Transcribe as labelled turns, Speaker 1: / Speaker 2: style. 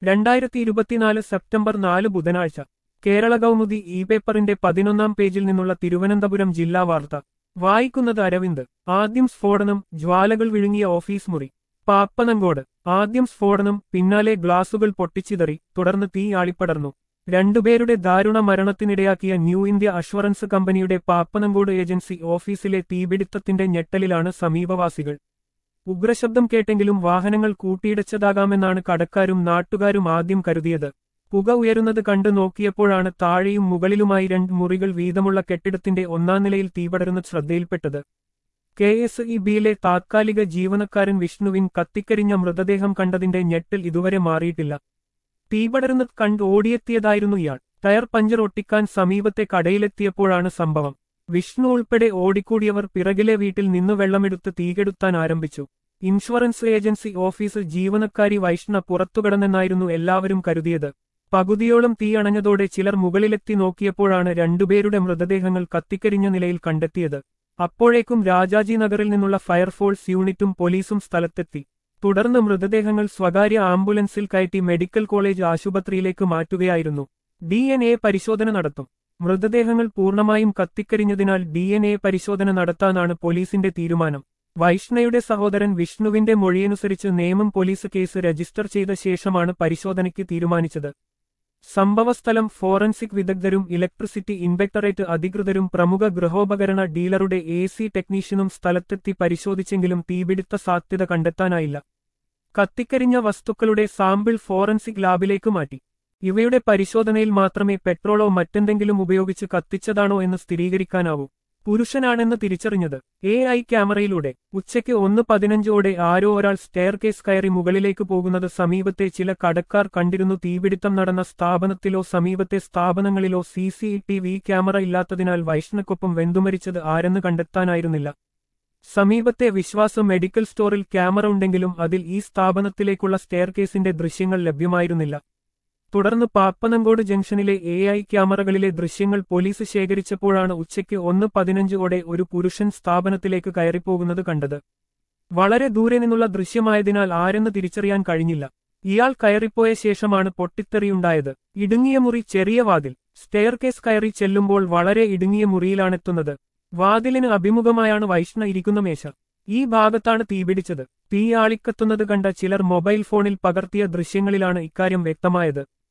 Speaker 1: രണ്ടായിരത്തി ഇരുപത്തിനാല് സെപ്റ്റംബർ നാല് ബുധനാഴ്ച കേരള കൗമുദി ഇ പേപ്പറിന്റെ പതിനൊന്നാം പേജിൽ നിന്നുള്ള തിരുവനന്തപുരം ജില്ലാ വാർത്ത വായിക്കുന്നത് അരവിന്ദ് ആദ്യം സ്ഫോടനം ജ്വാലകൾ വിഴുങ്ങിയ ഓഫീസ് മുറി പാപ്പനങ്കോട് ആദ്യം സ്ഫോടനം പിന്നാലെ ഗ്ലാസുകൾ പൊട്ടിച്ചിതറി തുടർന്ന് തീ ആളിപ്പടർന്നു രണ്ടുപേരുടെ ദാരുണ മരണത്തിനിടയാക്കിയ ന്യൂ ഇന്ത്യ അഷ്വറൻസ് കമ്പനിയുടെ പാപ്പനങ്കോട് ഏജൻസി ഓഫീസിലെ തീപിടുത്തത്തിന്റെ ഞെട്ടലിലാണ് സമീപവാസികൾ ഉഗ്രശബ്ദം കേട്ടെങ്കിലും വാഹനങ്ങൾ കൂട്ടിയിടച്ചതാകാമെന്നാണ് കടക്കാരും നാട്ടുകാരും ആദ്യം കരുതിയത് പുക ഉയരുന്നത് കണ്ടു നോക്കിയപ്പോഴാണ് താഴെയും മുകളിലുമായി രണ്ട് മുറികൾ വീതമുള്ള കെട്ടിടത്തിന്റെ ഒന്നാം നിലയിൽ തീപടരുന്നത് ശ്രദ്ധയിൽപ്പെട്ടത് കെ എസ് ഇ ബിയിലെ താത്കാലിക ജീവനക്കാരൻ വിഷ്ണുവിൻ കത്തിക്കരിഞ്ഞ മൃതദേഹം കണ്ടതിന്റെ ഞെട്ടൽ ഇതുവരെ മാറിയിട്ടില്ല തീപടരുന്നത് കണ്ട് ഓടിയെത്തിയതായിരുന്നു ഇയാൾ ടയർ പഞ്ചർ ഒട്ടിക്കാൻ സമീപത്തെ കടയിലെത്തിയപ്പോഴാണ് സംഭവം വിഷ്ണു ഉൾപ്പെടെ ഓടിക്കൂടിയവർ പിറകിലെ വീട്ടിൽ നിന്ന് വെള്ളമെടുത്ത് തീകെടുത്താൻ ആരംഭിച്ചു ഇൻഷുറൻസ് ഏജൻസി ഓഫീസ് ജീവനക്കാരി വൈഷ്ണ പുറത്തുകടന്നെന്നായിരുന്നു എല്ലാവരും കരുതിയത് പകുതിയോളം തീ അണഞ്ഞതോടെ ചിലർ മുകളിലെത്തി നോക്കിയപ്പോഴാണ് രണ്ടുപേരുടെ മൃതദേഹങ്ങൾ കത്തിക്കരിഞ്ഞ നിലയിൽ കണ്ടെത്തിയത് അപ്പോഴേക്കും രാജാജി നഗറിൽ നിന്നുള്ള ഫയർഫോഴ്സ് യൂണിറ്റും പോലീസും സ്ഥലത്തെത്തി തുടർന്ന് മൃതദേഹങ്ങൾ സ്വകാര്യ ആംബുലൻസിൽ കയറ്റി മെഡിക്കൽ കോളേജ് ആശുപത്രിയിലേക്ക് മാറ്റുകയായിരുന്നു ഡി എൻ എ പരിശോധന നടത്തും മൃതദേഹങ്ങൾ പൂർണ്ണമായും കത്തിക്കരിഞ്ഞതിനാൽ ഡി എൻ എ പരിശോധന നടത്താനാണ് പോലീസിന്റെ തീരുമാനം വൈഷ്ണയുടെ സഹോദരൻ വിഷ്ണുവിന്റെ മൊഴിയനുസരിച്ച് നേമം പോലീസ് കേസ് രജിസ്റ്റർ ചെയ്ത ശേഷമാണ് പരിശോധനയ്ക്ക് തീരുമാനിച്ചത് സംഭവസ്ഥലം ഫോറൻസിക് വിദഗ്ധരും ഇലക്ട്രിസിറ്റി ഇൻസ്പെക്ടറേറ്റ് അധികൃതരും പ്രമുഖ ഗൃഹോപകരണ ഡീലറുടെ എ സി ടെക്നീഷ്യനും സ്ഥലത്തെത്തി പരിശോധിച്ചെങ്കിലും തീപിടുത്ത സാധ്യത കണ്ടെത്താനായില്ല കത്തിക്കരിഞ്ഞ വസ്തുക്കളുടെ സാമ്പിൾ ഫോറൻസിക് ലാബിലേക്ക് മാറ്റി ഇവയുടെ പരിശോധനയിൽ മാത്രമേ പെട്രോളോ മറ്റെന്തെങ്കിലും ഉപയോഗിച്ച് കത്തിച്ചതാണോ എന്ന് സ്ഥിരീകരിക്കാനാവൂ പുരുഷനാണെന്ന് തിരിച്ചറിഞ്ഞത് എ ഐ ക്യാമറയിലൂടെ ഉച്ചയ്ക്ക് ഒന്ന് പതിനഞ്ചോടെ ആരോ ഒരാൾ സ്റ്റെയർ കേസ് കയറി മുകളിലേക്ക് പോകുന്നത് സമീപത്തെ ചില കടക്കാർ കണ്ടിരുന്നു തീപിടുത്തം നടന്ന സ്ഥാപനത്തിലോ സമീപത്തെ സ്ഥാപനങ്ങളിലോ C C T V camera ഇല്ലാത്തതിനാൽ വൈഷ്ണക്കൊപ്പം വെന്തുമരിച്ചത് ആരെന്ന് കണ്ടെത്താനായിരുന്നില്ല സമീപത്തെ വിശ്വാസ മെഡിക്കൽ സ്റ്റോറിൽ ക്യാമറ ഉണ്ടെങ്കിലും അതിൽ ഈ സ്ഥാപനത്തിലേക്കുള്ള സ്റ്റെയർ കേസിന്റെ ദൃശ്യങ്ങൾ ലഭ്യമായിരുന്നില്ല തുടർന്ന് പാപ്പനങ്കോട് ജംഗ്ഷനിലെ എ ഐ ക്യാമറകളിലെ ദൃശ്യങ്ങൾ പോലീസ് ശേഖരിച്ചപ്പോഴാണ് ഉച്ചയ്ക്ക് ഒന്ന് പതിനഞ്ചോടെ ഒരു പുരുഷൻ സ്ഥാപനത്തിലേക്ക് കയറിപ്പോകുന്നത് കണ്ടത് വളരെ ദൂരെ നിന്നുള്ള ദൃശ്യമായതിനാൽ ആരെന്ന് തിരിച്ചറിയാൻ കഴിഞ്ഞില്ല ഇയാൾ കയറിപ്പോയ ശേഷമാണ് പൊട്ടിത്തെറിയുണ്ടായത് ഇടുങ്ങിയ മുറി ചെറിയ വാതിൽ സ്റ്റെയർ കേസ് കയറി ചെല്ലുമ്പോൾ വളരെ ഇടുങ്ങിയ മുറിയിലാണെത്തുന്നത് വാതിലിന് അഭിമുഖമായാണ് വൈഷ്ണ ഇരിക്കുന്ന മേശ ഈ ഭാഗത്താണ് തീപിടിച്ചത് തീ ആളിക്കത്തുന്നത് കണ്ട ചിലർ മൊബൈൽ ഫോണിൽ പകർത്തിയ ദൃശ്യങ്ങളിലാണ് ഇക്കാര്യം വ്യക്തമായത്